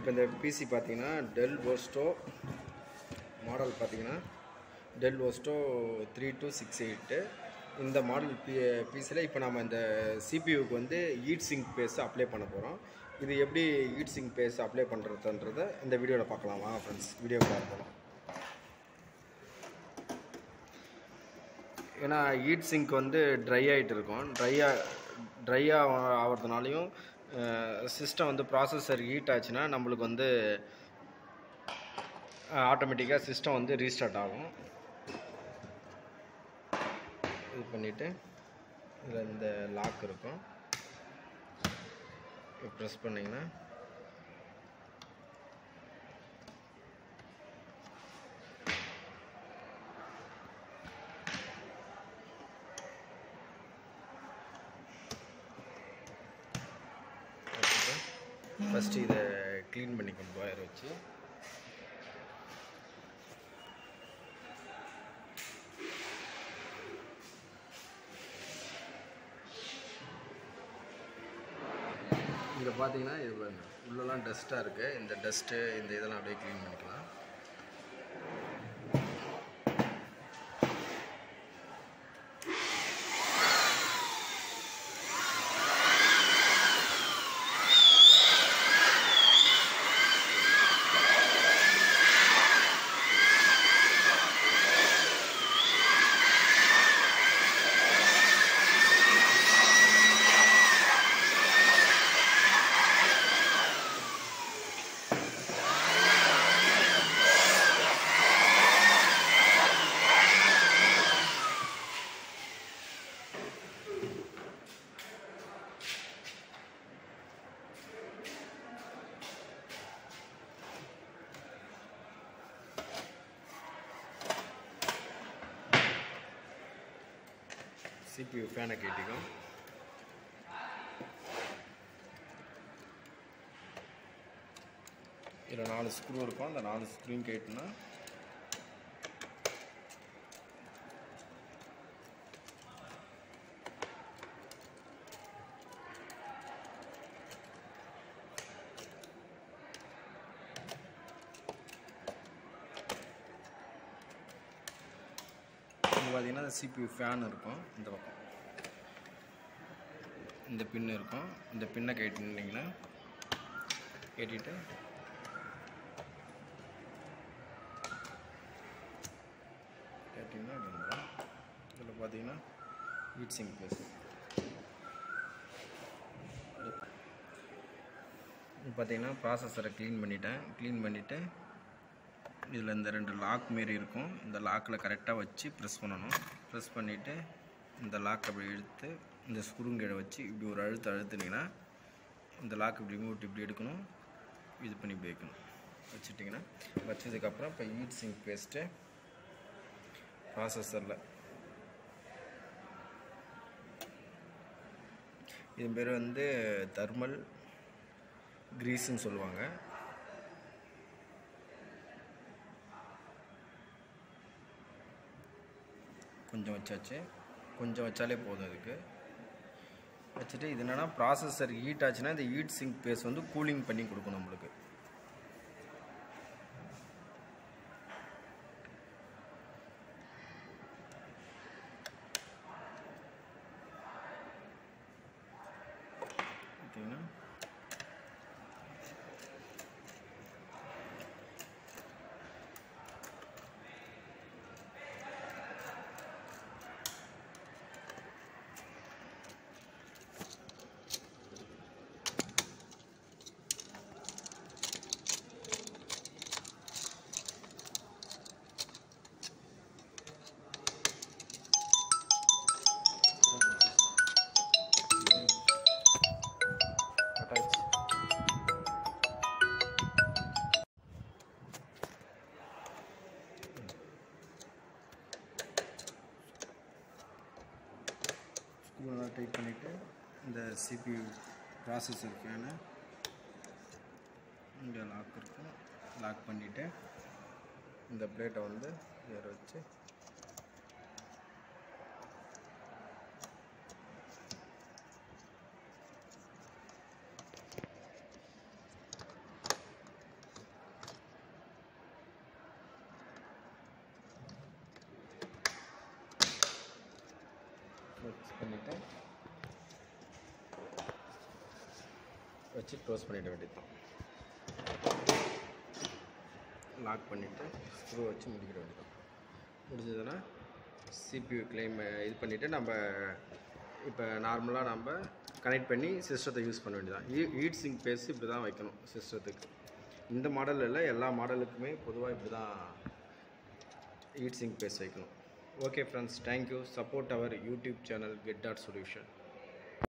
இப்போ இந்த பிசி பார்த்தீங்கன்னா டெல் ஓஸ்டோ மாடல் பார்த்தீங்கன்னா Dell Vostro three two six eight இந்த மாடல் பி பிசியில் இப்போ நம்ம இந்த சிபியூக்கு வந்து ஈட் சிங்க் பேஸ் அப்ளை பண்ண போகிறோம் இது எப்படி ஈட் சிங்க் பேஸ் அப்ளை பண்ணுறதுன்றத இந்த வீடியோவில் பார்க்கலாம் வாங்க ஃப்ரெண்ட்ஸ் வீடியோ பார்க்கலாம் ஏன்னா ஹீட் சிங்க் வந்து ட்ரை ஆகிட்டு இருக்கும் ட்ரையாக ட்ரையாக ஆகிறதுனாலையும் சிஸ்டம் வந்து ப்ராசஸர் ஹீட் ஆச்சுன்னா நம்மளுக்கு வந்து ஆட்டோமேட்டிக்காக சிஸ்டம் வந்து ரீஸ்டார்ட் ஆகும் இது பண்ணிவிட்டு இதில் இந்த லாக் இருக்கும் ப்ரெஸ் பண்ணிங்கன்னா ஃபஸ்ட்டு இதை க்ளீன் பண்ணிக்கணும் ஒயர் வச்சு இதில் பார்த்தீங்கன்னா இது பாருங்க. உள்ளெல்லாம் டஸ்ட்டாக இருக்குது இந்த டஸ்ட்டு இந்த இதெல்லாம் அப்படியே க்ளீன் பண்ணிக்கலாம் சிபியூ ஃபேனை கேட்டிக்கும் இதில் நாலு ஸ்க்ரூ இருக்கும் அந்த நாலு ஸ்க்ரூயும் கேட்டுனா இங்கே பார்த்தீங்கன்னா சிபியூ ஃபேன் இருக்கும் இந்த பக்கம் இந்த பின் இருக்கும் இந்த பின்னை கேட்டுனீங்கன்னா கேட்டிட்டு கேட்டிங்கன்னா அப்படி வந்துடும் இதில் பார்த்தீங்கன்னா ஹீட் சிங் ப்ளேஸ் பார்த்தீங்கன்னா ப்ராசஸரை க்ளீன் பண்ணிட்டேன் க்ளீன் பண்ணிவிட்டு இதில் இந்த ரெண்டு லாக் மாரி இருக்கும் இந்த லாக்கில் கரெக்டாக வச்சு ப்ரெஸ் பண்ணணும் ப்ரெஸ் பண்ணிவிட்டு இந்த லாக் அப்படி இழுத்து இந்த ஸ்க்ரூங்கீழ வச்சு இப்படி ஒரு அழுத்து அழுத்துனீங்கன்னா இந்த லாக் இப்படி மூட்டு இப்படி எடுக்கணும் இது பண்ணி இப்படி வைக்கணும் வச்சுட்டிங்கன்னா வச்சதுக்கப்புறம் இப்போ ஹீட் சிங்க் பேஸ்ட்டு ப்ராசஸரில் இது பேர் வந்து தர்மல் க்ரீஸுன்னு சொல்லுவாங்க கொஞ்சம் வச்சாச்சு கொஞ்சம் வச்சாலே போதும் இதுக்கு வச்சுட்டு இது என்னென்னா ப்ராசஸர் ஹீட் ஆச்சுன்னா இந்த ஹீட் சிங்க் பேஸ் வந்து கூலிங் பண்ணி கொடுக்கும் நம்மளுக்கு பார்த்தீங்கன்னா கட்டாச்சு ஸ்க்ரூலாம் டைட் பண்ணிவிட்டு இந்த சிபியூ ப்ராசஸர் ஃபேனை இங்கே லாக் இருக்கும் லாக் பண்ணிவிட்டு இந்த பிளேட்டை வந்து ஏற வச்சு ஃபிக்ஸ் பண்ணிவிட்டு வச்சு க்ளோஸ் பண்ணிட வேண்டியதுதான் லாக் பண்ணிவிட்டு ஸ்க்ரூ வச்சு முடிக்கிற வேண்டியதான் முடிஞ்சதுன்னா சிபியூ கிளைம் இது பண்ணிவிட்டு நம்ம இப்போ நார்மலாக நம்ம கனெக்ட் பண்ணி சிஸ்டத்தை யூஸ் பண்ண வேண்டியதான் ஹீட் சிங்க் பேஸ் இப்படி தான் வைக்கணும் சிஸ்டத்துக்கு இந்த மாடல் இல்லை எல்லா மாடலுக்குமே பொதுவாக இப்படி தான் ஹீட் சிங்க் பேஸ் வைக்கணும் okay friends thank you support our YouTube channel get dot solution